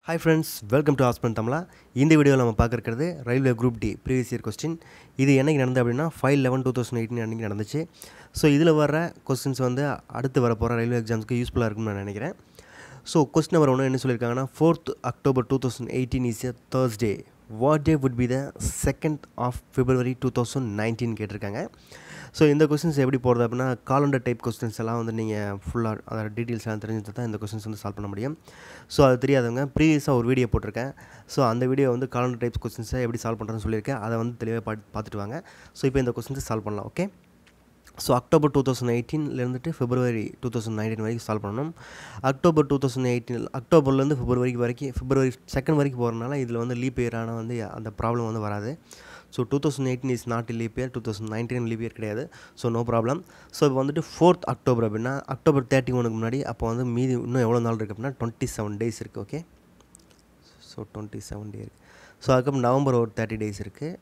hi friends welcome to ஹாஸ்பன் தமிழா இந்த வீடியோவில் நம்ம பார்க்குறது railway group D previous year question இது என்னைக்கு நடந்தது அப்படின்னா five eleven two thousand eighteen அன்றைக்கி நடந்துச்சு ஸோ இதில் வர கொஸ்டின்ஸ் வந்து அடுத்து வர போகிற ரயில்வே எக்ஸாம்ஸ்க்கு யூஸ்ஃபுல்லாக இருக்கும்னு நான் நினைக்கிறேன் ஸோ கொஸ்டின் நம்பர் ஒன்று என்ன சொல்லியிருக்காங்கன்னா fourth October two thousand eighteen is a Thursday what day would be the second of February two thousand nineteen கேட்டிருக்காங்க ஸோ இந்த கொஸ்டின்ஸ் எப்படி போகிறது அப்படின்னா காலண்டர் டைப் கொஸ்டின்ஸ் எல்லாம் வந்து நீங்கள் ஃபுல்லாக அதோட டீட்டெயில்ஸ் எல்லாம் தெரிஞ்சது தான் இந்த கொஸ்டின்ஸ் வந்து சால்வ் பண்ண முடியும் ஸோ அது தெரியாதவங்க ப்ரீவியஸாக ஒரு வீடியோ போட்டிருக்கேன் ஸோ அந்த வீடியோ வந்து காலண்டர் டைப்ஸ் கொஸ்டின்ஸை எப்படி சால்வ் பண்ணுறதுன்னு சொல்லியிருக்கேன் அதை வந்து தெளிவாக பார்த்து பார்த்துட்டு வாங்க ஸோ இப்போ இந்த கொஸ்டின்ஸை சால்வ் பண்ணலாம் okay so October two thousand எயிட்டீன்லேருந்துட்டு ஃபிப்ரவரி டூ தௌசண்ட் நைன்டீன் வரைக்கும் சால்வ் பண்ணணும் அக்டோபர் டூ தௌசண்ட் எயிட்டீன் அக்டோபர்லேருந்து ஃபிப்ரவரி வரைக்கும் ஃபிப்ரவரி செகண்ட் வரைக்கும் போகிறனால இதில் வந்து லீப் இயரான வந்து அந்த ப்ராப்ளம் வந்து வராது so two thousand eighteen is not leap year two thousand nineteen leap year கிடையாது ஸோ நோ ப்ராப்ளம் ஸோ இப்போ வந்துட்டு ஃபோர்த் அக்டோபர் அப்படின்னா அக்டோபர் தேர்ட்டி ஒனுக்கு முன்னாடி அப்போ வந்து மீதி இன்னும் எவ்வளோ நாள் இருக்குது அப்படின்னா டுவெண்ட்டி செவன் டேஸ் இருக்குது okay so twenty seven day இருக்குது ஸோ அதுக்கப்புறம் நவம்பர் ஒரு தேர்ட்டி டேஸ் இருக்குது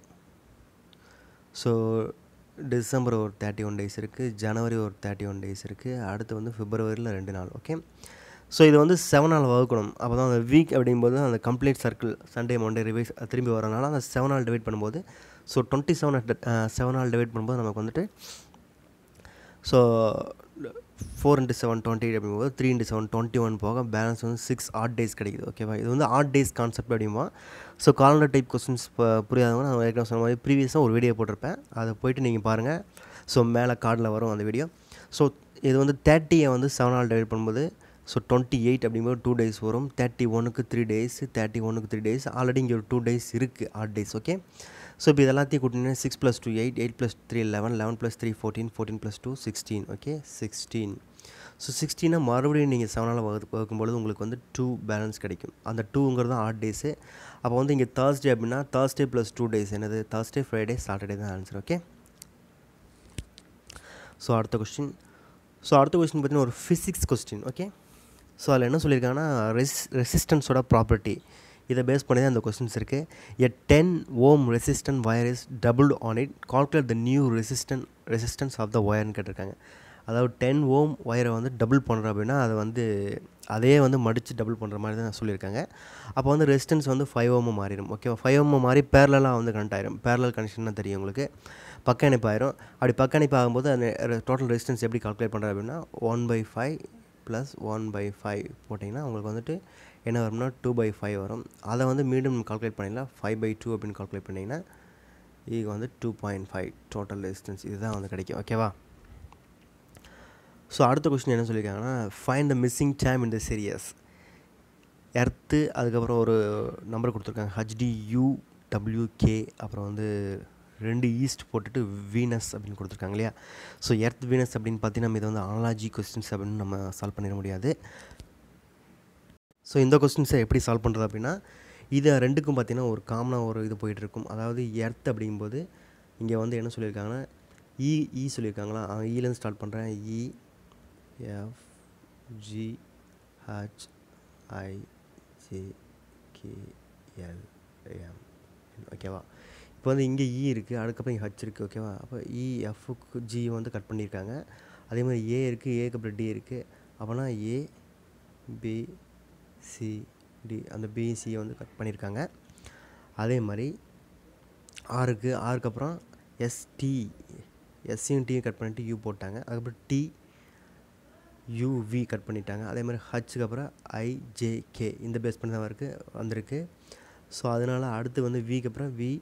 ஸோ டிசம்பர் ஒரு தேர்ட்டி ஒன் டேஸ் இருக்குது ஜனவரி ஒரு தேர்ட்டி ஒன் டேஸ் இருக்குது அடுத்து வந்து பிப்ரவரியில் ரெண்டு நாள் ஓகே ஸோ இது வந்து செவன் நாள் வகுக்கணும் அப்போ தான் அந்த வீக் அப்படிங்கும்போது அந்த complete circle Sunday Monday revise திரும்பி வரனால அந்த செவன் நாள் டிவைட் பண்ணும்போது ஸோ டுவெண்ட்டி செவன் செவன் நாள் டிவைட் பண்ணும்போது நமக்கு வந்துட்டு so four into seven twenty eight அப்படிங்கும்போது three into seven twenty one போக பேலன்ஸ் வந்து சிக்ஸ் ஆட் டேஸ் கிடைக்குது ஓகேவா இது வந்து ஆட் டேஸ் கான்செப்ட் அப்படிமா ஸோ காலண்டர் டைப் கொஸ்டின்ஸ் இப்போ புரியாதவங்க நான் ஏற்கனவே சொன்ன மாதிரி ப்ரீவியஸாக ஒரு வீடியோ போட்டிருப்பேன் அதை போயிட்டு நீங்கள் பாருங்கள் ஸோ மேலே கார்டில் வரும் அந்த வீடியோ ஸோ இது வந்து தேர்ட்டியை வந்து செவன் ஆல் டிவைட் பண்ணும்போது ஸோ டுவெண்ட்டி எயிட் அப்படிங்கும்போது டூ டேஸ் வரும் தேர்ட்டி ஒனுக்கு த்ரீ டேஸ் தேர்ட்டி ஒனுக்கு த்ரீ டேஸ் ஆல்ரெடி இங்கே ஒரு டூ டேஸ் இருக்குது ஆட் டேஸ் ஓகே ஸோ இப்போ இதெல்லாத்தையும் கூட்டிங்கன்னா six plus two eight eight plus three eleven eleven plus three fourteen fourteen plus two sixteen okay sixteen so சிக்ஸ்டீனை மறுபடியும் நீங்கள் செவனால் வகு வகுக்கும்பொழுது உங்களுக்கு வந்து டூ பேலன்ஸ் கிடைக்கும் அந்த டூங்கிறது தான் ஆட் டேஸு அப்போ வந்து இங்கே தேர்ஸ்டே அப்படின்னா தேர்ஸ்டே ப்ளஸ் டூ டேஸ் என்னது தேர்ஸ்டே ஃப்ரைடே சாட்டர்டே தான் ஆன்சர் ஓகே ஸோ அடுத்த கொஸ்டின் ஸோ அடுத்த கொஸ்டின் பார்த்தீங்கன்னா ஒரு ஃபிசிக்ஸ் கொஸ்டின் ஓகே ஸோ அதில் என்ன சொல்லியிருக்காங்கன்னா ரெஸ் ரெசிஸ்டன்ஸோட ப்ராப்பர்ட்டி இதை பேஸ் பண்ணி தான் அந்த கொஸ்டின்ஸ் இருக்குது a ten ohm resistant wire is doubled on it calculate the new resistance resistance of the ஒயர்னு கேட்டிருக்காங்க அதாவது டென் ஓம் ஒயரை வந்து டபுள் பண்ணுறோம் அப்படின்னா அதை வந்து அதே வந்து மடித்து டபுள் பண்ணுற மாதிரி தான் சொல்லியிருக்காங்க அப்போ வந்து ரெசிஸ்டன்ஸ் வந்து ஃபைவ் ஓமாக மாறிடும் ஓகேவா ஃபைவ் ஓம் மாதிரி பேரலாக வந்து கனெக்ட் ஆயிரும் பேரலல் கனெக்ஷன் தெரியும் உங்களுக்கு பக்க இணைப்பு ஆயிரும் அப்படி பக்க இணைப்பு ஆகும்போது அந்த டோட்டல் ரெசிஸ்டன்ஸ் எப்படி கால்குலேட் பண்ணுறது அப்படின்னா one by five plus one by five போட்டிங்கன்னா உங்களுக்கு வந்துட்டு என்ன வரும்னா டூ பை ஃபைவ் வரும் அதை வந்து மீண்டும் கால்குலேட் பண்ணிடலாம் ஃபைவ் பை டூ அப்படின்னு கால்குலேட் பண்ணிங்கன்னா இது வந்து two point five total resistance இதுதான் வந்து கிடைக்கும் ஓகேவா ஸோ அடுத்த கொஸ்டின் என்ன சொல்லியிருக்காங்கன்னா find the missing term in the series எர்த்து அதுக்கப்புறம் ஒரு நம்பர் கொடுத்துருக்காங்க ஹச்டி யூ டபிள்யூகே அப்புறம் வந்து ரெண்டு ஈஸ்ட் போட்டுட்டு வீனஸ் அப்படின்னு கொடுத்துருக்காங்க இல்லையா ஸோ எர்த் வீனஸ் அப்படின்னு பார்த்தீங்கன்னா நம்ம இதை வந்து அனாலஜி கொஸ்டின்ஸ் அப்படின்னு நம்ம சால்வ் பண்ணிட முடியாது ஸோ இந்த கொஸ்டின்ஸை எப்படி சால்வ் பண்ணுறது அப்படின்னா இதை ரெண்டுக்கும் பார்த்தீங்கன்னா ஒரு காமனாக ஒரு இது போயிட்டுருக்கும் அதாவது எர்த் அப்படிங்கும்போது இங்கே வந்து என்ன சொல்லியிருக்காங்கன்னா இ இ சொல்லியிருக்காங்களா ஈலேருந்து ஸ்டார்ட் பண்ணுறேன் E F G H I J K L M ஓகேவா இப்போ வந்து இங்கே இ இருக்குது அதுக்கப்புறம் இங்கே ஹச் இருக்குது ஓகேவா அப்போ இ எஃப்க்கு ஜி வந்து கட் பண்ணியிருக்காங்க அதே மாதிரி ஏ இருக்குது ஏக்கு அப்புறம் டி இருக்குது அப்போனா ஏ பி சி டி அந்த பிசியை வந்து கட் பண்ணியிருக்காங்க அதே மாதிரி ஆருக்கு ஆருக்கு அப்புறம் எஸ்டி எஸ்சியும் டியும் கட் பண்ணிட்டு யூ போட்டாங்க அதுக்கப்புறம் டி யூவி கட் பண்ணிட்டாங்க அதே மாதிரி ஹச்சுக்கு அப்புறம் ஐஜேகே இந்த பேஸ் பண்ணி தான் இருக்குது வந்திருக்கு ஸோ அதனால் அடுத்து வந்து விக்கு அப்புறம் V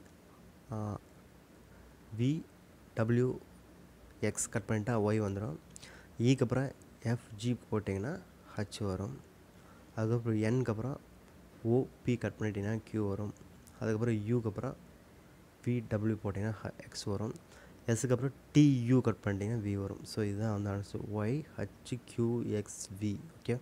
V W X cut பண்ணிட்டா ஒய் வந்துடும் ஈக்கு அப்புறம் எஃப்ஜி போட்டிங்கன்னா ஹச் வரும் அதுக்கப்புறம் என்க்கு அப்புறம் ஓபி கட் பண்ணிட்டீங்கன்னா க்யூ வரும் அதுக்கப்புறம் யூக்கு அப்புறம் விடபிள்யூ போட்டிங்கன்னா எக்ஸ் வரும் எஸ்க்கு அப்புறம் டியூ கட் பண்ணிட்டீங்கன்னா வி வரும் ஸோ இதுதான் வந்து answer Y H Q X V okay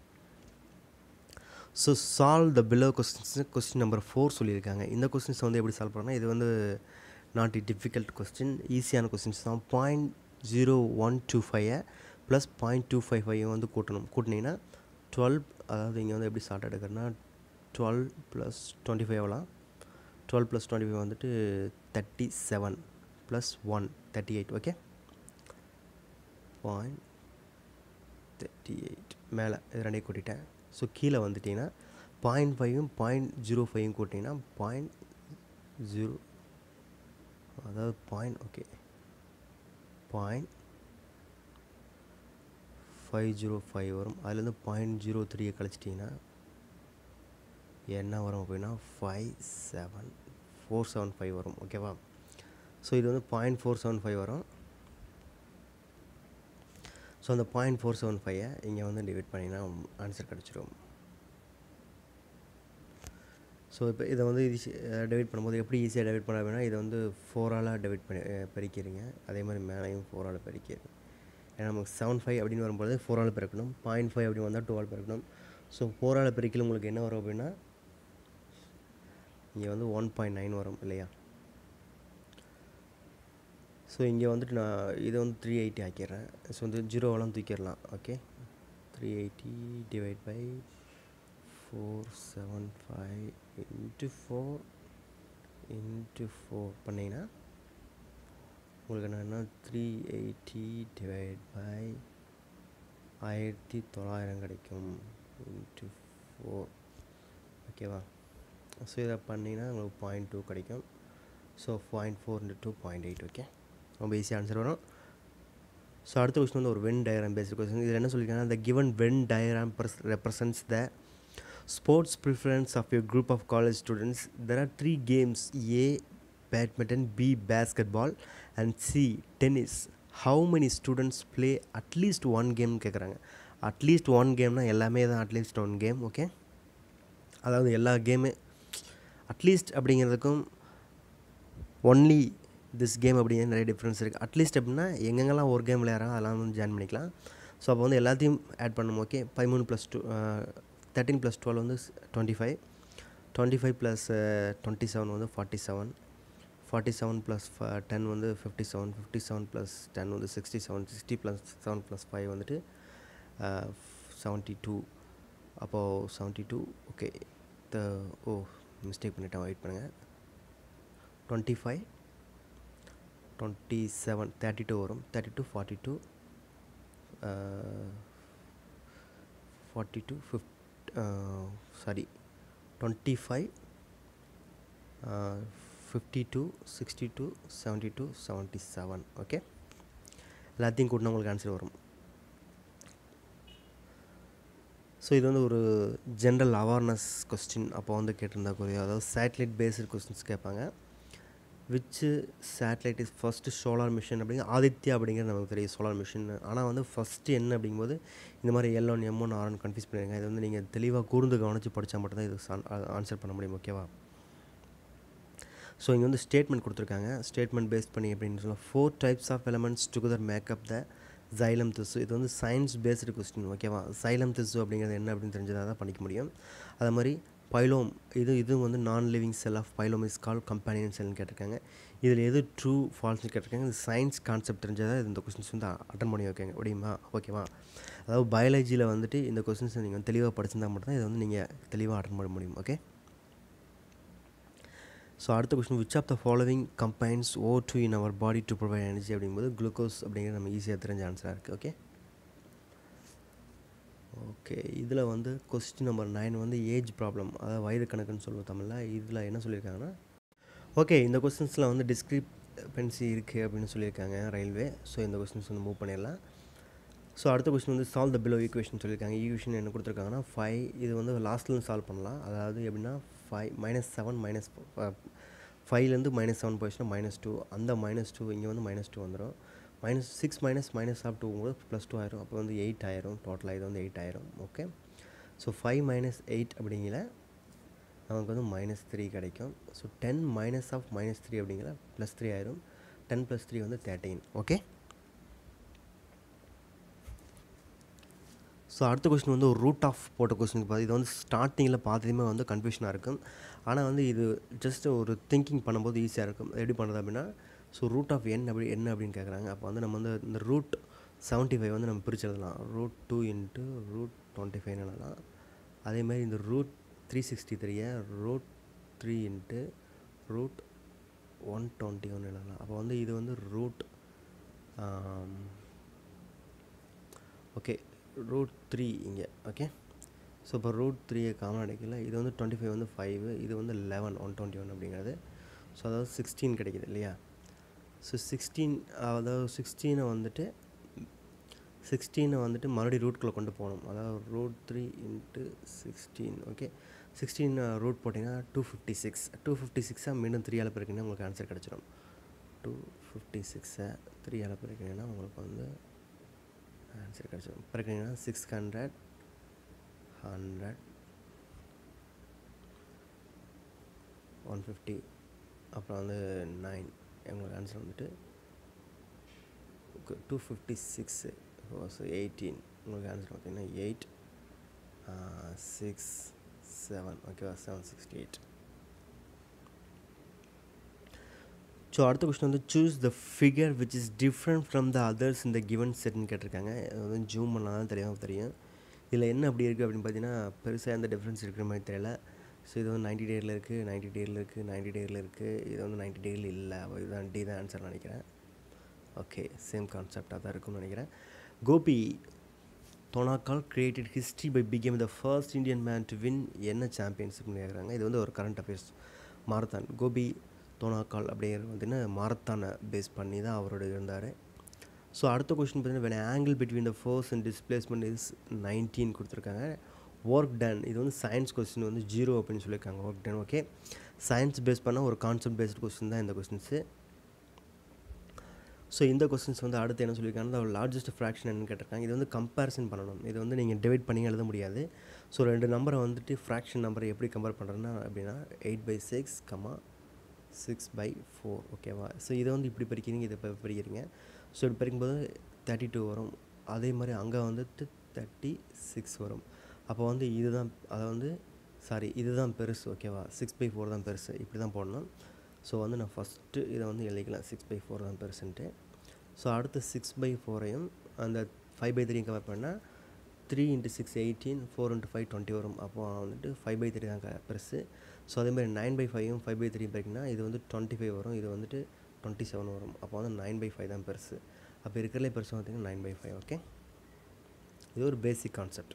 so solve the below questions question number four சொல்லியிருக்காங்க இந்த கொஸ்டின்ஸ் வந்து எப்படி சால்வ் பண்ணால் இது வந்து நாட் இ டிஃபிகல்ட் கொஸ்டின் ஈஸியான கொஸ்டின்ஸ் தான் பாயிண்ட் ஜீரோ ஒன் டூ ஃபைவை plus point two five five வந்து கூட்டணும் கூட்டினீங்கன்னா டுவெல் அதாவது இங்கே வந்து எப்படி ஸ்டார்ட் எடுக்கிறதுனா டுவெல் ப்ளஸ் டுவெண்ட்டி ஃபைவ்லாம் டுவெல் ப்ளஸ் டுவெண்ட்டி ஃபைவ் வந்துட்டு thirty seven plus one thirty eight okay point thirty eight மேலே இது ரெண்டையும் கூட்டிட்டேன் ஸோ கீழே வந்துட்டிங்கன்னா பாயிண்ட் ஃபைவும் பாயிண்ட் ஜீரோ ஃபைவும் கூட்டிங்கன்னா பாயிண்ட் ஜீரோ அதாவது point okay point five zero five வரும் அதுலேருந்து பாயிண்ட் ஜீரோ த்ரீயை கழிச்சிட்டிங்கன்னா என்ன வரும் அப்படின்னா five seven four seven five வரும் ஓகேவா ஸோ இது வந்து பாயிண்ட் ஃபோர் செவன் ஃபைவ் வரும் ஸோ அந்த பாயிண்ட் ஃபோர் செவன் ஃபைவை இங்கே வந்து டிவைட் பண்ணிங்கன்னா ஆன்சர் கிடச்சிரும் ஸோ இப்போ இதை வந்து ஈஸி டிவைட் பண்ணும்போது எப்படி ஈஸியாக டிவைட் பண்ண அப்படின்னா இதை வந்து ஃபோரால் டிவைட் பண்ணி அஹ், பெருக்கிடுங்க அதே மாதிரி மேலேயும் ஃபோரால் பெருக்கிடுங்க ஏன்னா நமக்கு செவன் ஃபைவ் அப்படின்னு வரும்போது ஃபோரால் பெருக்கணும் பாயிண்ட் ஃபைவ் அப்படின்னு வந்தால் டூவால் பெருக்கணும் ஸோ ஃபோரால் பெருக்கில் உங்களுக்கு என்ன வரும் அப்படின்னா இங்கே வந்து ஒன் பாயிண்ட் நைன் வரும் இல்லையா ஸோ இங்கே வந்துட்டு நான் இதை வந்து த்ரீ எயிட்டி ஆக்கிடுறேன் ஸோ வந்து ஜீரோவெல்லாம் தூக்கிடலாம் okay three eighty divide by four seven five into four into four பண்ணிங்கன்னா உங்களுக்கு என்னென்னா த்ரீ எயிட்டி டிவைட் பை ஆயிரத்தி தொள்ளாயிரம் கிடைக்கும் இன்ட்டு ஃபோர் ஓகேவா ஸோ இதை பண்ணிங்கன்னா உங்களுக்கு பாயிண்ட் டூ கிடைக்கும் so point four into two point eight okay ரொம்ப ஈஸியாக ஆன்சர் வரும் ஸோ அடுத்த கொஸ்டின் வந்து ஒரு வென் டயக்ராம் பேஸ்ட் கொஸ்டின் இதில் என்ன சொல்லியிருக்காங்கன்னா the given Venn diagram represents the sports preference of a group of college students there are three games a badminton b basketball and c tennis how many students play at least one game கேட்குறாங்க at least one கேம்னா எல்லாமே தான் at least one game okay அதாவது எல்லா game at least அப்படிங்கிறதுக்கும் only this game அப்படிங்கிற நிறைய difference இருக்குது அட்லீஸ்ட் அப்படின்னா எங்கெங்கெல்லாம் ஒரு கேம் விளையாடுறாங்க அதெல்லாம் வந்து ஜாயின் பண்ணிக்கலாம் ஸோ அப்போ வந்து எல்லாத்தையும் ஆட் பண்ணணும் ஓகே பதிமூணு plus two thirteen plus twelve வந்து twenty five twenty five plus twenty seven வந்து forty seven forty seven plus ten வந்து fifty seven fifty seven plus ten வந்து sixty seven sixty plus seven plus five வந்துட்டு seventy two அப்போது seventy two okay the oh mistake பண்ணிட்டேன் wait பண்ணுங்கள் twenty five twenty seven thirty two வரும் thirty two forty two forty two fifty sorry twenty five fifty two sixty two seventy two seventy seven okay எல்லாத்தையும் கூட்டினா உங்களுக்கு answer வரும் so இது வந்து ஒரு ஜென்ரல் அவேர்னஸ் கொஸ்டின் அப்போ வந்து கேட்டிருந்தா குறையும் அதாவது சேட்டலைட் பேஸ்டு கொஸ்டின்ஸ் கேட்பாங்க which satellite is first solar mission அப்படிங்கிற ஆதித்யா அப்படிங்கிறது நமக்கு தெரியும் சோலார் மிஷின் ஆனால் வந்து ஃபஸ்ட்டு என்ன அப்படிங்கும்போது இந்த மாதிரி எல் ஒன் எம் ஒன் ஆர்னு கன்ஃபியூஸ் பண்ணிடுங்க இது வந்து நீங்கள் தெளிவாக கூர்ந்து கவனித்து படித்தா மட்டும்தான் இது ஆன்சர் பண்ண முடியும் ஓகேவா ஸோ இங்கே வந்து ஸ்டேட்மெண்ட் கொடுத்துருக்காங்க ஸ்டேட்மெண்ட் பேஸ் பண்ணி அப்படின்னு சொல்லலாம் four types of elements together make up the xylem tissue இது வந்து சயின்ஸ் பேஸ்டு கொஸ்டின் ஓகேவா சைலம் திசு அப்படிங்கிறது என்ன அப்படின்னு தெரிஞ்சதாக தான் பண்ணிக்க முடியும் அதே மாதிரி பைலோம் இது இது வந்து non living cell of phloem is call companion செல்னு கேட்டிருக்காங்க இதில் எது ட்ரூ ஃபால்ஸ்னு கேட்டிருக்காங்க இது சயின்ஸ் கான்செப்ட் தெரிஞ்சதாக இந்த கொஸ்டின்ஸ் வந்து அட்டன் பண்ணி வைக்காங்க முடியுமா ஓகேவா அதாவது பயாலஜியில் வந்துட்டு இந்த கொஸ்டின்ஸ் நீங்கள் வந்து தெளிவாக படிச்சிருந்தா மட்டும்தான் இதை வந்து நீங்கள் தெளிவாக அட்டன் பண்ண முடியும் ஓகே ஸோ அடுத்த question which of the following combines O two in our body to provide energy அப்படிங்கும்போது குளுக்கோஸ் அப்படிங்கிறது நம்ம ஈஸியாக தெரிஞ்ச ஆன்சராக இருக்குது ஓகே ஓகே இதில் வந்து கொஸ்டின் நம்பர் நைன் வந்து ஏஜ் ப்ராப்ளம் அதாவது வயது கணக்குன்னு சொல்லுவோம் தமிழில் இதில் என்ன சொல்லியிருக்காங்கன்னா ஓகே இந்த கொஸ்டின்ஸில் வந்து டிஸ்கிரிப்பன்சி இருக்குது அப்படின்னு சொல்லியிருக்காங்க ரயில்வே ஸோ இந்த கொஸ்டின்ஸ் வந்து மூவ் பண்ணிடலாம் ஸோ அடுத்த கொஸ்டின் வந்து சால்வ் த பிலோ ஈக்குவேஷன் சொல்லியிருக்காங்க ஈக்குவேஷன் என்ன கொடுத்துருக்காங்கன்னா ஃபைவ் இது வந்து லாஸ்ட்லேருந்து சால்வ் பண்ணலாம் அதாவது எப்படின்னா ஃபைவ் மைனஸ் செவன் மைனஸ் ஃபைவ்லேருந்து மைனஸ் செவன் போயிடுச்சுன்னா மைனஸ் டூ அந்த மைனஸ் டூ இங்கே வந்து மைனஸ் டூ வந்துடும் minus six minus minus of two கூட ப்ளஸ் டூ ஆயிரும் அப்போ வந்து எயிட் ஆயிரும் டோட்டலாக இது வந்து எயிட் ஆயிரும் okay so five minus eight அப்படிங்கிற நமக்கு வந்து மைனஸ் த்ரீ கிடைக்கும் so ten minus of minus three அப்படிங்கிற ப்ளஸ் த்ரீ ஆயிரும் டென் ப்ளஸ் த்ரீ வந்து தேர்ட்டீன் ஓகே ஸோ அடுத்த கொஸ்டின் வந்து ஒரு ரூட் ஆஃப் போட்ட கொஸ்டினுக்கு பார்த்து இது வந்து ஸ்டார்டிங்கில் பார்த்ததுமே வந்து கன்ஃபியூஷனாக இருக்கும் ஆனால் வந்து இது ஜஸ்ட் ஒரு திங்கிங் பண்ணும்போது ஈஸியாக இருக்கும் எப்படி பண்ணுறது அப்படின்னா ஸோ ரூட் ஆஃப் என் அப்படி என்ன அப்படின்னு கேட்குறாங்க அப்போ வந்து நம்ம வந்து இந்த ரூட் செவன்ட்டி ஃபைவ் வந்து நம்ம பிரித்து எழுதலாம் root two into root twenty five எழுதலாம் அதேமாதிரி இந்த ரூட் த்ரீ சிக்ஸ்டி த்ரீயை root three into root one twenty one எழுதலாம் அப்போ வந்து இது வந்து ரூட் ஓகே ரூட் த்ரீ இங்கே ஓகே ஸோ இப்போ ரூட் த்ரீயை காமன் அடிக்கல இது வந்து டுவெண்ட்டி ஃபைவ் வந்து ஃபைவ் இது வந்து லெவன் ஒன் டுவெண்ட்டி ஒன் அப்படிங்கிறது ஸோ அதாவது சிக்ஸ்டீன் கிடைக்குது இல்லையா ஸோ சிக்ஸ்டீன் அதாவது சிக்ஸ்டீனை வந்துட்டு சிக்ஸ்டீனை வந்துட்டு மறுபடியும் ரூட்குள்ளே கொண்டு போகணும் அதாவது root three into sixteen okay sixteen root போட்டிங்கன்னா two fifty six two fifty சிக்ஸாக மீண்டும் த்ரீ ஆல் பிறகுன்னா உங்களுக்கு ஆன்சர் கிடச்சிடும் டூ ஃபிஃப்டி சிக்ஸை த்ரீ ஆல் பிறகுனா உங்களுக்கு வந்து ஆன்சர் கிடச்சிடும் பிறகுனா six hundred hundred one fifty அப்புறம் வந்து நைன் எங்களுக்கு ஆன்சர் வந்துட்டு two fifty six so eighteen உங்களுக்கு ஆன்சர் பார்த்தீங்கன்னா எயிட் சிக்ஸ் செவன் ஓகேவா செவன் சிக்ஸ்டி எயிட் ஸோ அடுத்த கொஸ்டின் வந்து choose the figure which is different from the others இந்த கிவன் செட்னு கேட்டிருக்காங்க அது வந்து ஜூம் பண்ணால் தான் தெரியும் தெரியும் இதில் என்ன அப்படி இருக்குது அப்படின்னு பார்த்தீங்கன்னா பெருசாக எந்த டிஃப்ரென்ஸ் இருக்கிற மாதிரி தெரியல ஸோ இது வந்து நைன்டி டேயில் இருக்குது நைன்டி டேயில் இருக்குது நைன்டி டேயில் இருக்குது இது வந்து நைன்டி டேயில் இல்லை இதுதான் டி தான் ஆன்சர் நினைக்கிறேன் ஓகே சேம் கான்செப்டாக தான் இருக்கும்னு நினைக்கிறேன் Gopi Thonakal created history by became the first Indian man to win என்ன சாம்பியன்ஷிப்னு கேட்குறாங்க இது வந்து ஒரு current affairs marathon Gopi Thonakal அப்படிங்கிறது பார்த்தீங்கன்னா மாரத்தானை பேஸ் பண்ணி தான் அவரோட இருந்தார் ஸோ அடுத்த கொஸ்டின் பார்த்தீங்கன்னா when angle between the force and displacement is nineteen கொடுத்துருக்காங்க ஒர்க் டன் இது வந்து சயின்ஸ் கொஸ்டின் வந்து ஜீரோ அப்படின்னு சொல்லியிருக்காங்க work done okay science base பண்ணால் ஒரு கான்செப்ட் பேஸ்டு கொஸ்டின் தான் இந்த கொஸ்டின்ஸு ஸோ இந்த கொஸ்டின்ஸ் வந்து அடுத்து என்ன சொல்லியிருக்காங்க லார்ஜஸ்ட் ஃப்ராக்ஷன் என்னன்னு கேட்டிருக்காங்க இது வந்து கம்பேரிசன் பண்ணணும் இது வந்து நீங்கள் டிவைட் பண்ணி எழுத முடியாது ஸோ ரெண்டு நம்பரை வந்துட்டு ஃப்ராக்ஷன் நம்பரை எப்படி கம்பேர் பண்ணுறதுன்னா அப்படின்னா eight by six comma six by four ஓகேவா ஸோ இதை வந்து இப்படி படிக்கிறீங்க இதை இப்போ படிக்கிறீங்க ஸோ இப்படி படிக்கும்போது தேர்ட்டி டூ வரும் அதே மாதிரி அங்கே வந்துட்டு தேர்ட்டி சிக்ஸ் வரும் அப்போ வந்து இதுதான் அதை வந்து சாரி இதுதான் பெருசு ஓகேவா சிக்ஸ் பை ஃபோர் தான் பெருசு இப்படி தான் போடணும் ஸோ வந்து நான் ஃபஸ்ட்டு இதை வந்து எழுதிக்கலாம் சிக்ஸ் பை ஃபோர் தான் பெருசுன்ட்டு ஸோ அடுத்து சிக்ஸ் பை ஃபோரையும் அந்த ஃபைவ் பை த்ரீ கம்பேர் பண்ணால் three into six eighteen four into five twenty வரும் அப்போ வந்துட்டு ஃபைவ் பை த்ரீ தான் க- பெருசு ஸோ அதேமாதிரி நைன் பை ஃபைவும் ஃபைவ் பை த்ரீ பார்த்தீங்கன்னா இது வந்து டுவெண்ட்டி ஃபைவ் வரும் இது வந்துட்டு டுவெண்ட்டி செவன் வரும் அப்போ வந்து நைன் பை ஃபைவ் தான் பெருசு அப்போ இருக்கிறதுலே பெருசு பார்த்தீங்கன்னா நைன் பை ஃபைவ் ஓகே இது ஒரு basic concept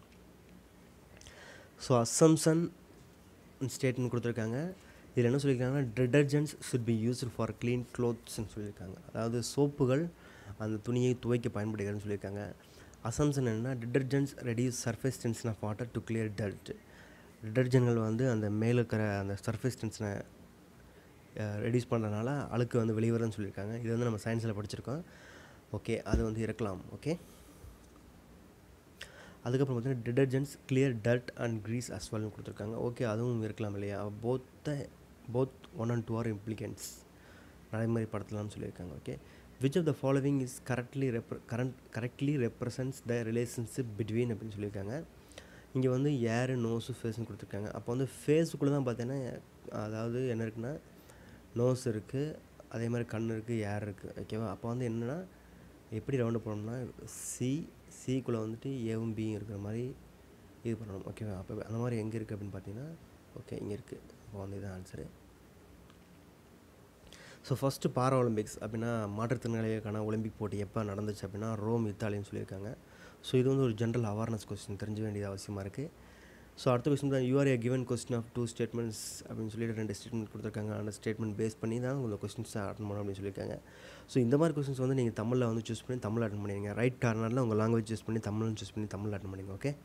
so assumption statement கொடுத்துருக்காங்க இதில் என்ன சொல்லியிருக்காங்கன்னா detergents should be used for clean க்ளோத்ஸ்னு சொல்லியிருக்காங்க அதாவது சோப்புகள் அந்த துணியை துவைக்க பயன்படுகிறதுன்னு சொல்லியிருக்காங்க அசம்சன் என்னன்னா detergents reduce surface tension of water to clear dirt டிடர்ஜென்ட்கள் வந்து அந்த மேலே இருக்கிற அந்த சர்ஃபேஸ் டென்ஷனை ரெடியூஸ் பண்ணுறதுனால அழுக்கு வந்து வெளிவரும்னு சொல்லியிருக்காங்க இது வந்து நம்ம சயின்ஸில் படிச்சிருக்கோம் ஓகே அது வந்து இருக்கலாம் ஓகே அதுக்கப்புறம் பார்த்தீங்கன்னா detergents clear dirt and grease அஸ்வல்னு கொடுத்துருக்காங்க ஓகே அதுவும் இருக்கலாம் இல்லையா போத்த both one and two are implications நடைமுறைப்படுத்தலாம்னு சொல்லியிருக்காங்க okay which of the following is correctly ரெப்ர current correctly represents the relationship between அப்படின்னு சொல்லியிருக்காங்க இங்கே வந்து ஏரு நோஸு ஃபேஸ்னு கொடுத்துருக்காங்க அப்போ வந்து ஃபேஸுக்குள்ளே தான் பார்த்தீங்கன்னா அதாவது என்ன இருக்குன்னா நோஸ் இருக்குது அதே மாதிரி கண் இருக்குது ஏர் இருக்குது ஓகேவா அப்போ வந்து என்னென்னா எப்படி ரவுண்டு போடணும்னா சி சிக்குள்ளே வந்துட்டு ஏவும் பியும் இருக்கிற மாதிரி இது பண்ணணும் ஓகேவா அப்போ அந்த மாதிரி எங்கே இருக்குது அப்படின்னு பார்த்தீங்கன்னா ஓகே இங்கே இருக்குது அப்போ வந்து இதுதான் answer so first para Olympics அப்படின்னா மாற்றுத்திறனாளிகளுக்கான ஒலிம்பிக் போட்டி எப்போ நடந்துச்சு அப்படின்னா ரோம் இத்தாலின்னு சொல்லியிருக்காங்க ஸோ இது வந்து ஒரு ஜென்ரல் அவேர்னஸ் கொஸ்டின் தெரிஞ்ச வேண்டியது அவசியமாக இருக்குது ஸோ அடுத்த கொஸ்டின் தான் you are a given question of two statements அப்படின்னு சொல்லிட்டு ரெண்டு ஸ்டேட்மெண்ட் கொடுத்துருக்காங்க அந்த ஸ்டேட்மெண்ட் பேஸ் பண்ணி தான் உங்களை கொஸ்டின்ஸ் அட்டன் பண்ணணும் அப்படின்னு சொல்லியிருக்காங்க ஸோ இந்த மாதிரி கொஸ்டின்ஸ் வந்து நீங்கள் தமிழில் வந்து சூஸ் பண்ணி தமிழ் அட்டன் பண்ணிடுங்க ரைட் கார்னரில் உங்கள் லாங்குவேஜ் சூஸ் பண்ணி தமிழ்னு சூஸ் பண்ணி தமிழ் அட்டன் பண்ணிங்க ஓகே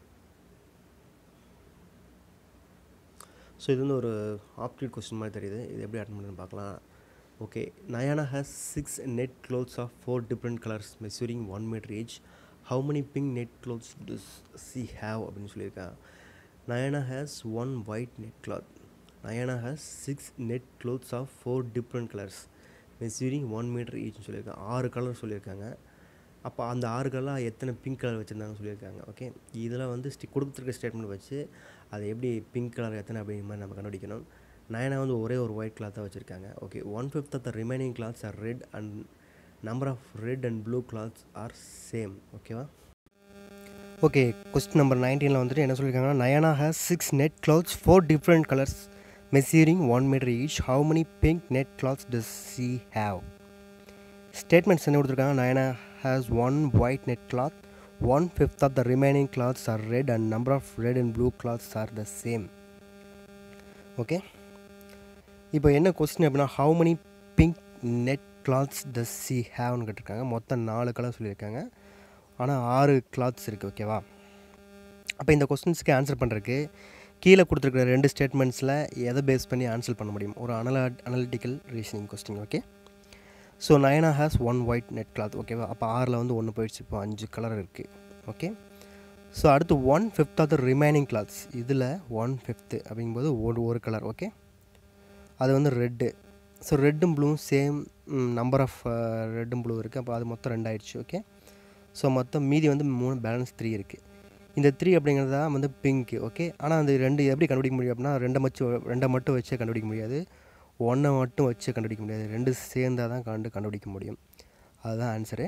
ஸோ இது வந்து ஒரு ஆப்டிட் கொஸ்டின் மாதிரி தெரியுது இது எப்படி அட்டன் பண்ணுன்னு பார்க்கலாம் okay Nayana has six net clothes of four different colours measuring one metre each how many pink net clothes does she have அப்படின்னு சொல்லியிருக்காங்க Nayana has one white net cloth Nayana has six net clothes of four different colours measuring one metre ஈச்னு சொல்லியிருக்காங்க ஆறு colour சொல்லியிருக்காங்க அப்போ அந்த ஆறு colour எத்தனை பிங்க் கலர் வச்சுருந்தாங்கன்னு சொல்லியிருக்காங்க ஓகே இதில் வந்து ஸ்டி கொடுத்துருக்க ஸ்டேட்மெண்ட் வச்சு அது எப்படி பிங்க் கலர் எத்தனை அப்படிங்கிற மாதிரி நம்ம கண்டுபிடிக்கணும் நயனா வந்து ஒரே ஒரு ஒயிட் கிளாத்தாக வச்சுருக்காங்க okay one fifth of the remaining clothes are red and number of red and blue clothes are same ஓகேவா ஓகே கொஸ்டின் நம்பர் நைன்டீனில் வந்துட்டு என்ன சொல்லியிருக்காங்கன்னா Nayana has six net clothes four different colours measuring one metre each how many pink net clothes does she have statements என்ன கொடுத்துருக்காங்க Nayana has one white net cloth one fifth of the remaining clothes are red and number of red and blue clothes are the same okay இப்போ என்ன question அப்படின்னா how many pink net clothes does she ஹேவ்னு கேட்டிருக்காங்க மொத்தம் நாலு colour சொல்லியிருக்காங்க ஆனால் ஆறு கிளாத்ஸ் இருக்குது ஓகேவா அப்போ இந்த கொஸ்டின்ஸ்க்கு ஆன்சர் பண்ணுறதுக்கு கீழே கொடுத்துருக்குற ரெண்டு ஸ்டேட்மெண்ட்ஸில் எதை பேஸ் பண்ணி ஆன்சர் பண்ண முடியும் ஒரு அனலா analytical reasoning question okay so Nayana has one white net cloth ஓகேவா அப்போ ஆறில் வந்து ஒன்று போயிடுச்சு இப்போ அஞ்சு கலர் இருக்குது ஓகே ஸோ அடுத்து one fifth of the remaining clothes இதில் ஒன் ஃபிஃப்த்து அப்படிங்கும்போது ஒரு ஒரு கலர் ஓகே அது வந்து ரெட்டு ஸோ ரெட்டும் ப்ளூவும் சேம் நம்பர் ஆஃப் ரெட்டும் ப்ளூ இருக்குது அப்போ அது மொத்தம் ரெண்டாயிடுச்சு ஓகே ஸோ மொத்தம் மீதி வந்து மூணு பேலன்ஸ் த்ரீ இருக்குது இந்த த்ரீ அப்படிங்கிறது தான் வந்து பிங்க்கு ஓகே ஆனால் அந்த ரெண்டு எப்படி கண்டுபிடிக்க முடியும் அப்படின்னா ரெண்டை மச்சு ரெண்டை மட்டும் வச்சு கண்டுபிடிக்க முடியாது ஒன்றை மட்டும் வச்சு கண்டுபிடிக்க முடியாது ரெண்டு சேர்ந்தால் தான் கண்டு கண்டுபிடிக்க முடியும் அதுதான் ஆன்சரு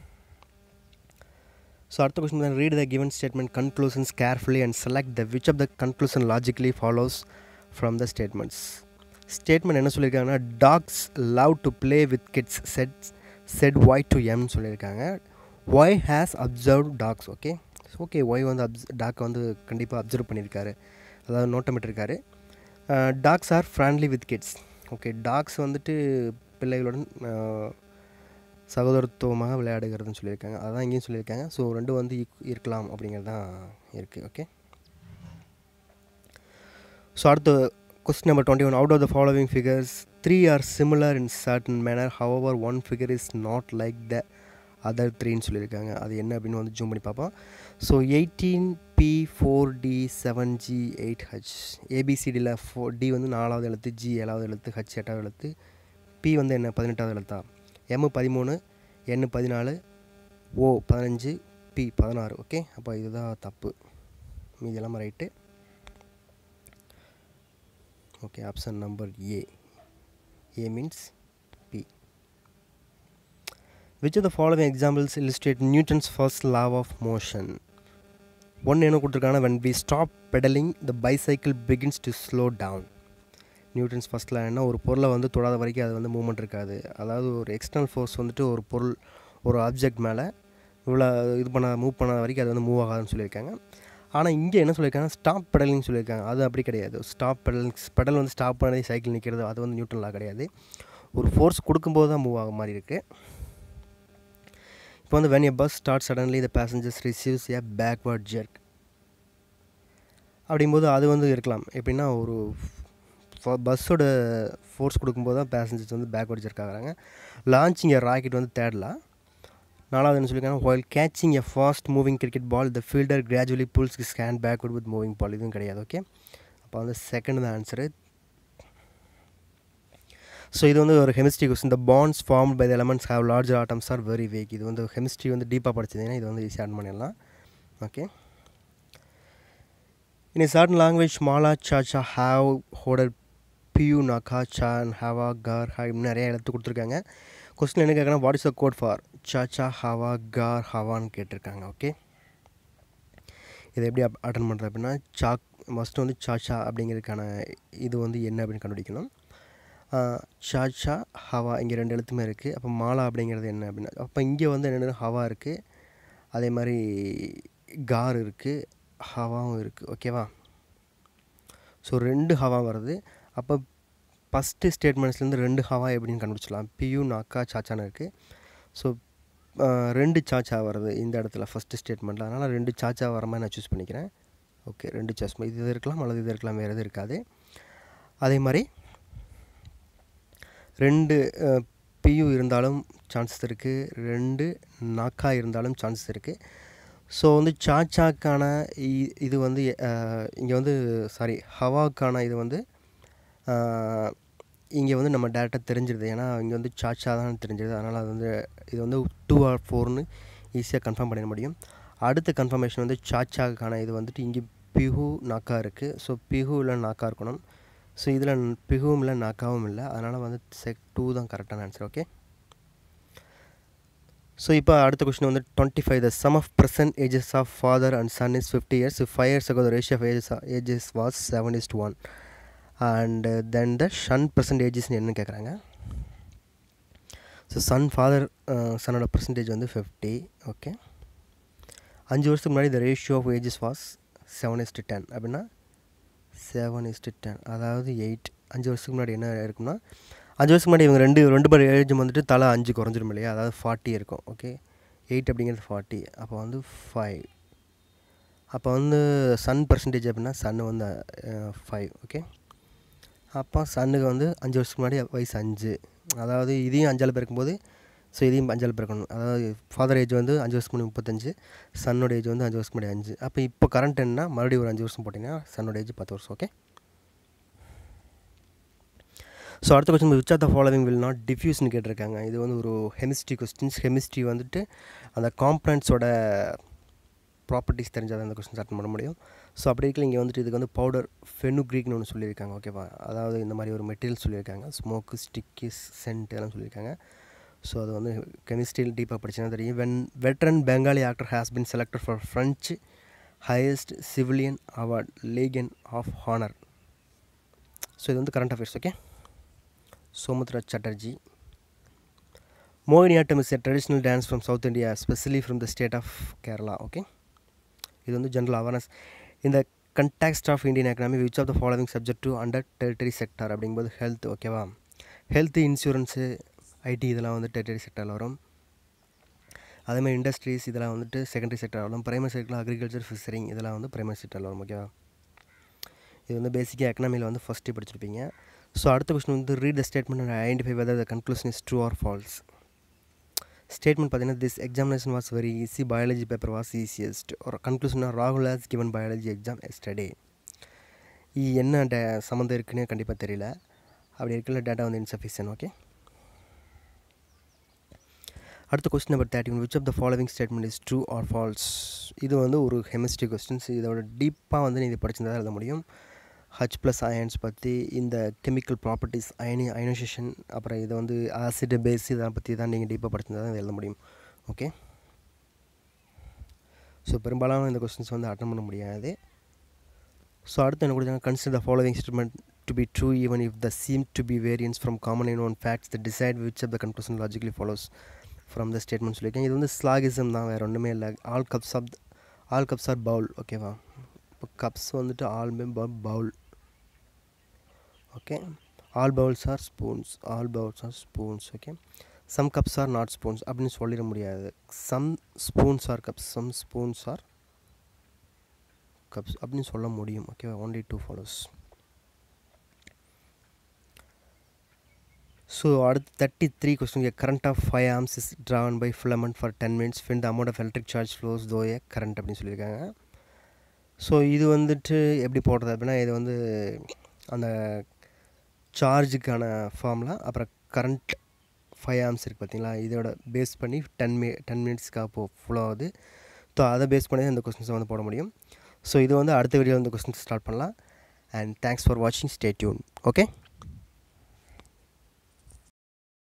ஸோ அடுத்த கொஸ்டின் தான் read the given statement conclusions carefully and select the which of the conclusion logically follows from the statements statement என்ன சொல்லியிருக்காங்கன்னா dogs love to play with kids said said Y to எம்னு சொல்லியிருக்காங்க Y has observe dogs okay okay Y வந்து அப்ஸ் டாக்கை வந்து கண்டிப்பாக observe பண்ணியிருக்காரு அதாவது நோட்டமிட்டிருக்காரு dogs are friendly with kids okay dogs வந்துட்டு பிள்ளைகளுடன் அஹ், சகோதரத்துவமாக விளையாடுகிறதுன்னு சொல்லியிருக்காங்க அதான் இங்கேயும் சொல்லியிருக்காங்க ஸோ ரெண்டும் வந்து ஈக்- இருக்கலாம் அப்படிங்கிறது தான் இருக்குது ஓகே ஸோ அடுத்து question number twenty one out of the following figures three are similar in certain manner however one figure is not like the other த்ரீன்னு சொல்லியிருக்காங்க அது என்ன அப்படின்னு வந்து ஜூம் பண்ணி பார்ப்போம் so eighteen B four D seven G eight H ஏபிசிடியில் four D வந்து நாலாவது எழுத்து ஜி ஏழாவது எழுத்து ஹச் எட்டாவது எழுத்து பி வந்து என்ன பதினெட்டாவது எழுத்தா எம் பதிமூணு என் பதினாலு ஓ பதினஞ்சு பி பதினாறு ஓகே அப்போ இதுதான் தப்பு மீதி எல்லாமே right okay option number A A means B which of the following examples illustrate Newton's first law of motion ஒன்று என்ன கொடுத்துருக்காங்கன்னா when we stop pedaling the bicycle begins to slow down Newton's first என்ன ஒரு பொருளை வந்து தொடாத வரைக்கும் அது வந்து மூவ்மெண்ட் இருக்காது அதாவது ஒரு எக்ஸ்டர்னல் ஃபோர்ஸ் வந்துட்டு ஒரு பொருள் ஒரு ஆப்ஜெக்ட் மேலே இவ்வளோ இது பண்ண மூவ் பண்ணாத வரைக்கும் அது வந்து மூவ் ஆகாதுன்னு சொல்லியிருக்காங்க ஆனால் இங்கே என்ன சொல்லியிருக்காங்க ஸ்டாப் பெடலிங் சொல்லியிருக்காங்க அது அப்படி கிடையாது ஸ்டாப் பெடலிங் பெடல் வந்து ஸ்டாப் பண்ணி சைக்கிள் நிற்கிறது அது வந்து நியூட்டன் லா கிடையாது ஒரு ஃபோர்ஸ் கொடுக்கும்போது தான் மூவ் ஆக மாதிரி இருக்குது இப்போ வந்து when a bus starts suddenly the passengers receives a backward jerk அப்படிங்கும்போது அது வந்து இருக்கலாம் எப்படின்னா ஒரு பஸ்ஸோட ஃபோர்ஸ் கொடுக்கும்போது தான் பேசஞ்சர்ஸ் வந்து பேக்வர்ட் ஜெர்க் ஆகுறாங்க லான்ச்சிங் எ ராக்கெட் வந்து தேடலாம் நாலாவது என்ன சொல்லியிருக்காங்க while catching a fast moving cricket ball the fielder gradually pulls his hand backward with moving ball இதுவும் கிடையாது ஓகே அப்போ வந்து செகண்ட் தான் ஆன்சரு ஸோ இது வந்து ஒரு chemistry question the bonds form by the elements have larger atoms are very weak இது வந்து கெமிஸ்ட்ரி வந்து டீப்பாக படிச்சதுன்னா இது வந்து ஈஸியாக ஆட் பண்ணிடலாம் okay in a certain language மாலா சாச்சா ஹாவ் ஹோடர் பியூ நகா சான் ஹாவா கார் ஹா இப்படி நிறைய எழுத்து கொடுத்துருக்காங்க கொஸ்டின் என்ன கேட்குறேன் what is the code for சாச்சா ஹாவா கார் ஹவான்னு கேட்டிருக்காங்க ஓகே இதை எப்படி அட்டன் பண்ணுறது அப்படின்னா சாக் ஃபஸ்ட்டு வந்து சாச்சா அப்படிங்கிறதுக்கான இது வந்து என்ன அப்படின்னு கண்டுபிடிக்கணும் சாச்சா ஹவா இங்கே ரெண்டு எழுத்துமே இருக்குது அப்போ மாலா அப்படிங்கிறது என்ன அப்படின்னா அப்போ இங்கே வந்து என்ன ஹவா இருக்குது அதே மாதிரி கார் இருக்குது ஹவாவும் இருக்குது ஓகேவா ஸோ ரெண்டு ஹவா வருது அப்போ ஃபஸ்ட்டு ஸ்டேட்மெண்ட்ஸ்லேருந்து ரெண்டு ஹவா எப்படின்னு கண்டுபிடிச்சலாம் பியூ நாக்கா சாச்சான்னு இருக்குது ஸோ ரெண்டு சாச்சா வருது இந்த இடத்துல ஃபஸ்ட்டு ஸ்டேட்மெண்ட்டில் அதனால் ரெண்டு சாச்சா வர மாதிரி நான் சூஸ் பண்ணிக்கிறேன் ஓகே ரெண்டு சாஸ் இது இது இருக்கலாம் அல்லது இது இருக்கலாம் வேறு எதுவும் இருக்காது அதே மாதிரி ரெண்டு பியூ இருந்தாலும் சான்சஸ் இருக்குது ரெண்டு நாக்கா இருந்தாலும் சான்சஸ் இருக்குது ஸோ வந்து சாச்சாக்கான இ- இது வந்து இங்கே வந்து சாரி ஹவாக்கான இது வந்து இங்கே வந்து நம்ம டேரெக்டாக தெரிஞ்சிருது ஏன்னா இங்கே வந்து சாச்சா தான் தெரிஞ்சிருது அதனால் அது வந்து இது வந்து டூ ஆர் ஃபோர்னு ஈஸியாக கன்ஃபார்ம் பண்ணிட முடியும் அடுத்த கன்ஃபர்மேஷன் வந்து சாச்சாக்கான இது வந்துட்டு இங்கே பிஹு நாக்கா இருக்குது ஸோ பிஹு இல்லை நாக்கா இருக்கணும் ஸோ இதில் பிஹுவும் இல்லை நாக்காவும் இல்லை அதனால் வந்து செக் டூ தான் கரெக்டான ஆன்சர் ஓகே ஸோ இப்போ அடுத்த கொஸ்டின் வந்து twenty five the sum of present ages of father and son is fifty years five years ago the ratio of ages ages was seven is one and then the ஷன் பர்சன்டேஜஸ்னு என்ன கேட்குறாங்க so son father சன்னோட percentage வந்து fifty okay அஞ்சு வருஷத்துக்கு முன்னாடி இந்த ratio of ages was seven is to ten அப்படின்னா செவன் இஸ்டு டென் அதாவது எயிட் அஞ்சு வருஷத்துக்கு முன்னாடி என்ன இருக்கும்னா அஞ்சு வருஷத்துக்கு முன்னாடி இவங்க ரெண்டு ரெண்டு பேர் ஏஜ் வந்துட்டு தலை அஞ்சு குறைஞ்சிரும் இல்லையா அதாவது ஃபார்ட்டி இருக்கும் ஓகே எயிட் அப்படிங்கிறது ஃபார்ட்டி அப்போ வந்து ஃபைவ் அப்போ வந்து சன் பர்சன்டேஜ் அப்படின்னா சன்னு வந்து ஃபைவ் ஓகே அப்போ சன்னுக்கு வந்து அஞ்சு வருஷத்துக்கு முன்னாடி வயசு அஞ்சு அதாவது இதையும் அஞ்சால் பிறக்கும்போது ஸோ இதையும் அஞ்சால் பிறக்கணும் அதாவது ஃபாதர் ஏஜ் வந்து அஞ்சு வருஷத்துக்கு முன்னாடி முப்பத்தஞ்சு சன்னோட ஏஜ் வந்து அஞ்சு வருஷத்துக்கு முன்னாடி அஞ்சு அப்போ இப்போ கரண்ட் என்ன மறுபடியும் ஒரு அஞ்சு வருஷம் போட்டிங்கன்னா சன்னோட ஏஜ் பத்து வருஷம் ஓகே ஸோ அடுத்த question which are the following will not டிஃப்யூஸ்னு கேட்டிருக்காங்க இது வந்து ஒரு ஹெமிஸ்ட்ரி கொஸ்டின்ஸ் ஹெமிஸ்ட்ரி வந்துட்டு அந்த காம்பனண்ட்ஸோட ப்ராப்பர்ட்டிஸ் தெரிஞ்சால் அந்த கொஸ்டின்ஸ் அட்டன் பண்ண முடியும் ஸோ அப்படி இருக்கல இங்கே வந்துட்டு இதுக்கு வந்து பவுடர் ஃபெனுக்ரீக்னு ஒன்று சொல்லியிருக்காங்க ஓகேவா அதாவது இந்த மாதிரி ஒரு மெட்டீரியல் சொல்லியிருக்காங்க ஸ்மோக்கு ஸ்டிக்கிஸ் சென்ட் எல்லாம் சொல்லியிருக்காங்க ஸோ அது வந்து கெமிஸ்ட்ரியில் டீப்பாக படிச்சுன்னா தெரியும் when veteran Bengali actor has been selected for French highest civilian award Legion of honour so இது வந்து current affairs okay Soumitra Chatterjee Mohiniyattam is a traditional dance from south India especially from the state of Kerala okay இது வந்து general awareness இந்த context of Indian economy which of the following subject to under tertiary sector அப்படிங்கும்போது health ஓகேவா health insurance IT இதெல்லாம் வந்து tertiary செக்டரில் வரும் அதேமாதிரி industries இதெல்லாம் வந்துட்டு செகண்டரி செக்டர் வரும் பிரைமரி செக்டரில் அக்ரிகல்ச்சர் ஃபிஷரிங் இதெல்லாம் வந்து பிரைமரி செக்டரில் வரும் ஓகேவா இது வந்து பேசிக்காக எக்கனாமியில் வந்து ஃபஸ்ட்டு படிச்சிருப்பீங்க ஸோ அடுத்த கொஸ்டின் வந்து read the statement and identify whether the conclusion is true or false statement பார்த்தீங்கன்னா this examination was very easy biology paper was easiest ஒரு கன்க்ளூஷனாக ராகுல் has given biology exam yesterday என்ன டே சம்மந்தம் இருக்குன்னு கண்டிப்பாக தெரியல அப்படி இருக்கல டேட்டா வந்து இன்சஃபிஷியன் ஓகே அடுத்த question number thirty one which of the following statement is true or false இது வந்து ஒரு கெமிஸ்ட்ரி கொஸ்டின்ஸ் இதோட டீப்பாக வந்து நீங்கள் படிச்சிருந்தா எழுத முடியும் ஹச் ப்ளஸ் அயன்ஸ் பற்றி இந்த கெமிக்கல் ப்ராப்பர்ட்டிஸ் அயனி அயனைசேஷன் அப்புறம் இதை வந்து ஆசிட் பேஸ் இதை பற்றி தான் நீங்கள் டீப்பாக படிச்சிருந்தா தான் எழுத முடியும் ஓகே ஸோ பெரும்பாலான இந்த கொஸ்டின்ஸ் வந்து அட்டன் பண்ண முடியாது ஸோ அடுத்து என்ன கொடுத்தாங்க consider the following statement to be true even if the seem to be variance from common in one facts the decide which of the conclusion logically follows from the statement சொல்லியிருக்கேன் இது வந்து syllogism தான் வேறு ஒன்றுமே இல்லை all cups of all cups are bowl ஓகேவா இப்போ cups வந்துட்டு all may bowl okay all bowls are spoons all bowls are spoons okay some cups are not spoons அப்படின்னு சொல்லிட முடியாது some spoons are cups some spoons are cups அப்படின்னு சொல்ல முடியும் ஓகேவா ஒன்லி டூ ஃபாலோஸ் ஸோ அடுத்து thirty three question current of five amps is drawn by filament for ten minutes find the amount of electric charge flows through a current அப்படின்னு சொல்லியிருக்காங்க so இது வந்துட்டு எப்படி போடுறது அப்படின்னா இது வந்து அந்த சார்ஜுக்கான ஃபார்முலா அப்புறம் கரண்ட் ஃபைவ் ஆம்ஸ் இருக்குது பார்த்தீங்களா இதோட பேஸ் பண்ணி டென் மி டென் மினிட்ஸ்க்காக போ ஃபுல் ஆகுது ஸோ அதை பேஸ் பண்ணி இந்த கொஸ்டின்ஸை வந்து போட முடியும் ஸோ இது வந்து அடுத்த வீடியோ இந்த கொஸ்டின்ஸ் ஸ்டார்ட் பண்ணலாம் அண்ட் தேங்க்ஸ் ஃபார் வாட்சிங் ஸ்டே டியூன் ஓகே